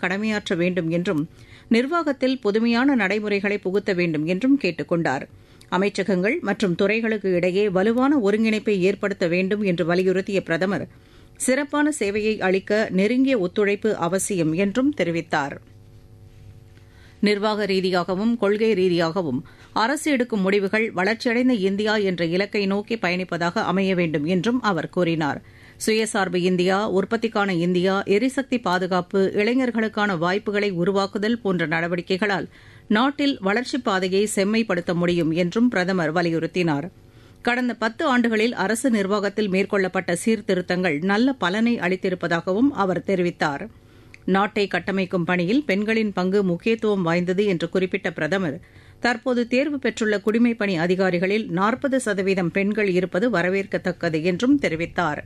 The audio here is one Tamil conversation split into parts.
கடமையாற்ற வேண்டும் என்றும் நிர்வாகத்தில் புதுமையான நடைமுறைகளை புகுத்த வேண்டும் என்றும் கேட்டுக் கொண்டார் அமைச்சகங்கள் மற்றும் துறைகளுக்கு இடையே வலுவான ஒருங்கிணைப்பை ஏற்படுத்த வேண்டும் என்று வலியுறுத்திய பிரதமர் சிறப்பான சேவையை அளிக்க நெருங்கிய ஒத்துழைப்பு அவசியம் என்றும் தெரிவித்தார் நிர்வாக ரீதியாகவும் கொள்கை ரீதியாகவும் அரசு எடுக்கும் முடிவுகள் வளர்ச்சியடைந்த இந்தியா என்ற இலக்கை நோக்கி பயணிப்பதாக அமைய வேண்டும் என்றும் அவர் கூறினார் சுயசார்பு இந்தியா உற்பத்திக்கான இந்தியா எரிசக்தி பாதுகாப்பு இளைஞர்களுக்கான வாய்ப்புகளை உருவாக்குதல் போன்ற நடவடிக்கைகளால் நாட்டில் வளர்ச்சிப் பாதையை செம்மைப்படுத்த முடியும் என்றும் பிரதமர் வலியுறுத்தினார் கடந்த பத்து ஆண்டுகளில் அரசு நிர்வாகத்தில் மேற்கொள்ளப்பட்ட சீர்திருத்தங்கள் நல்ல பலனை அளித்திருப்பதாகவும் அவர் தெரிவித்தார் நாட்டை கட்டமைக்கும் பணியில் பெண்களின் பங்கு முக்கியத்துவம் வாய்ந்தது என்று குறிப்பிட்ட பிரதமர் தற்போது தேர்வு பெற்றுள்ள குடிமைப்பணி அதிகாரிகளில் நாற்பது சதவீதம் பெண்கள் இருப்பது வரவேற்கத்தக்கது என்றும் தெரிவித்தார்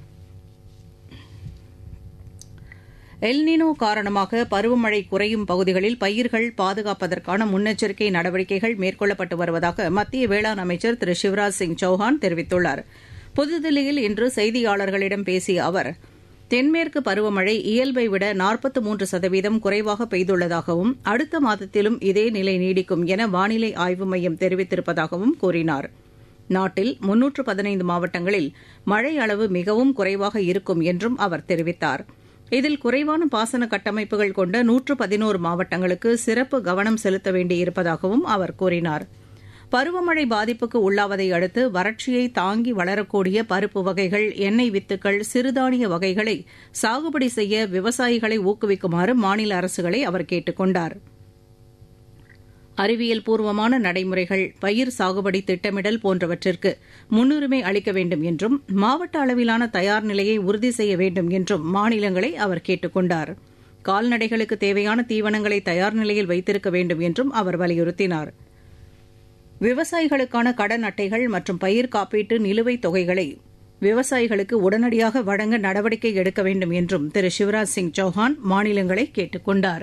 எல்னினோ காரணமாக பருவமழை குறையும் பகுதிகளில் பயிர்கள் பாதுகாப்பதற்கான முன்னெச்சரிக்கை நடவடிக்கைகள் மேற்கொள்ளப்பட்டு வருவதாக மத்திய வேளாண் அமைச்சர் திரு சிவராஜ் சிங் சௌஹான் தெரிவித்துள்ளார் புதுதில்லியில் இன்று செய்தியாளர்களிடம் பேசிய அவர் தென்மேற்கு பருவமழை இயல்பை விட நாற்பத்து மூன்று சதவீதம் குறைவாக பெய்துள்ளதாகவும் அடுத்த மாதத்திலும் இதே நிலை நீடிக்கும் என வானிலை ஆய்வு மையம் தெரிவித்திருப்பதாகவும் கூறினார் நாட்டில் முன்னூற்று பதினைந்து மாவட்டங்களில் மழை அளவு மிகவும் குறைவாக இருக்கும் என்றும் அவர் தெரிவித்தார் இதில் குறைவான பாசன கட்டமைப்புகள் கொண்ட நூற்று பதினோரு மாவட்டங்களுக்கு சிறப்பு கவனம் செலுத்த வேண்டியிருப்பதாகவும் அவர் கூறினார் பருவமழை பாதிப்புக்கு உள்ளாவதை அடுத்து வறட்சியை தாங்கி வளரக்கூடிய பருப்பு வகைகள் எண்ணெய் வித்துக்கள் சிறுதானிய வகைகளை சாகுபடி செய்ய விவசாயிகளை ஊக்குவிக்குமாறு மாநில அரசுகளை அவர் கேட்டுக் கொண்டார் அறிவியல் பூர்வமான நடைமுறைகள் பயிர் சாகுபடி திட்டமிடல் போன்றவற்றிற்கு முன்னுரிமை அளிக்க வேண்டும் என்றும் மாவட்ட அளவிலான தயார் நிலையை உறுதி செய்ய வேண்டும் என்றும் மாநிலங்களை அவர் கேட்டுக் கொண்டார் கால்நடைகளுக்கு தேவையான தீவனங்களை தயார் நிலையில் வைத்திருக்க வேண்டும் என்றும் அவர் வலியுறுத்தினார் விவசாயிகளுக்கான கடன் அட்டைகள் மற்றும் பயிர் காப்பீட்டு நிலுவைத் தொகைகளை விவசாயிகளுக்கு உடனடியாக வழங்க நடவடிக்கை எடுக்க வேண்டும் என்றும் திரு சிவராஜ் சிங் சௌஹான் மாநிலங்களை கேட்டுக் கொண்டாா்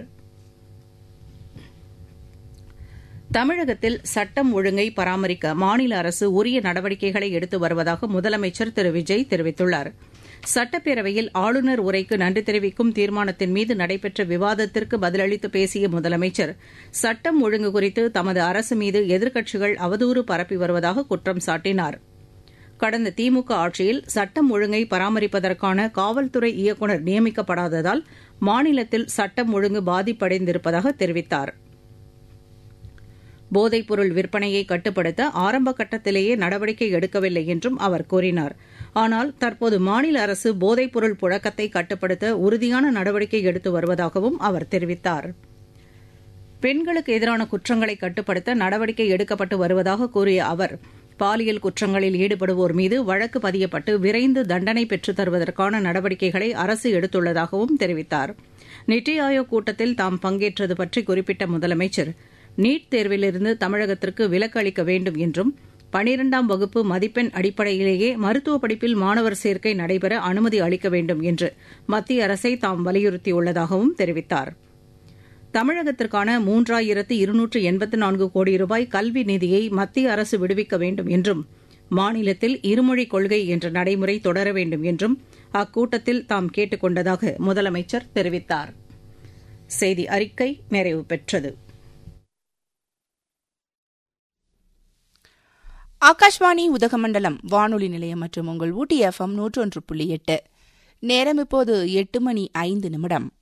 தமிழகத்தில் சட்டம் ஒழுங்கை பராமரிக்க மாநில அரசு உரிய நடவடிக்கைகளை எடுத்து வருவதாக முதலமைச்சர் திரு விஜய் தெரிவித்துள்ளார் சட்டப்பேரவையில் ஆளுநர் உரைக்கு நன்றி தெரிவிக்கும் தீர்மானத்தின் மீது நடைபெற்ற விவாதத்திற்கு பதிலளித்து பேசிய முதலமைச்சர் சட்டம் ஒழுங்கு குறித்து தமது அரசு மீது எதிர்க்கட்சிகள் அவதூறு பரப்பி வருவதாக குற்றம் சாட்டினார் கடந்த திமுக ஆட்சியில் சட்டம் ஒழுங்கை பராமரிப்பதற்கான காவல்துறை இயக்குநர் நியமிக்கப்படாததால் மாநிலத்தில் சட்டம் ஒழுங்கு பாதிப்படைந்திருப்பதாக தெரிவித்தாா் போதைப்பொருள் விற்பனையை கட்டுப்படுத்த ஆரம்ப கட்டத்திலேயே நடவடிக்கை எடுக்கவில்லை என்றும் அவர் கூறினார் ஆனால் தற்போது மாநில அரசு போதைப்பொருள் புழக்கத்தை கட்டுப்படுத்த உறுதியான நடவடிக்கை எடுத்து வருவதாகவும் அவர் தெரிவித்தார் பெண்களுக்கு எதிரான குற்றங்களை கட்டுப்படுத்த நடவடிக்கை எடுக்கப்பட்டு வருவதாக கூறிய அவர் பாலியல் குற்றங்களில் ஈடுபடுவோர் மீது வழக்கு பதியப்பட்டு விரைந்து தண்டனை பெற்றுத் தருவதற்கான நடவடிக்கைகளை அரசு எடுத்துள்ளதாகவும் தெரிவித்தார் நித்தி ஆயோக் கூட்டத்தில் தாம் பங்கேற்றது பற்றி குறிப்பிட்ட முதலமைச்சர் நீட் தேர்விலிருந்து தமிழகத்திற்கு விலக்கு அளிக்க வேண்டும் என்றும் பனிரெண்டாம் வகுப்பு மதிப்பெண் அடிப்படையிலேயே மருத்துவ படிப்பில் மாணவர் சேர்க்கை நடைபெற அனுமதி அளிக்க வேண்டும் என்று மத்திய அரசை தாம் வலியுறுத்தியுள்ளதாகவும் தெரிவித்தார் தமிழகத்திற்கான மூன்றாயிரத்து இருநூற்று எண்பத்து நான்கு கோடி ரூபாய் கல்வி நிதியை மத்திய அரசு விடுவிக்க வேண்டும் என்றும் மாநிலத்தில் இருமொழிக் கொள்கை என்ற நடைமுறை தொடர வேண்டும் என்றும் அக்கூட்டத்தில் தாம் கேட்டுக் கொண்டதாக முதலமைச்சர் தெரிவித்தார் செய்தி அறிக்கை நிறைவு பெற்றது ஆகாஷ்வாணி உதகமண்டலம் வானொலி நிலையம் மற்றும் உங்கள் ஊட்டி எஃப்எம் நூற்றொன்று புள்ளி எட்டு நேரம் இப்போது எட்டு மணி ஐந்து நிமிடம்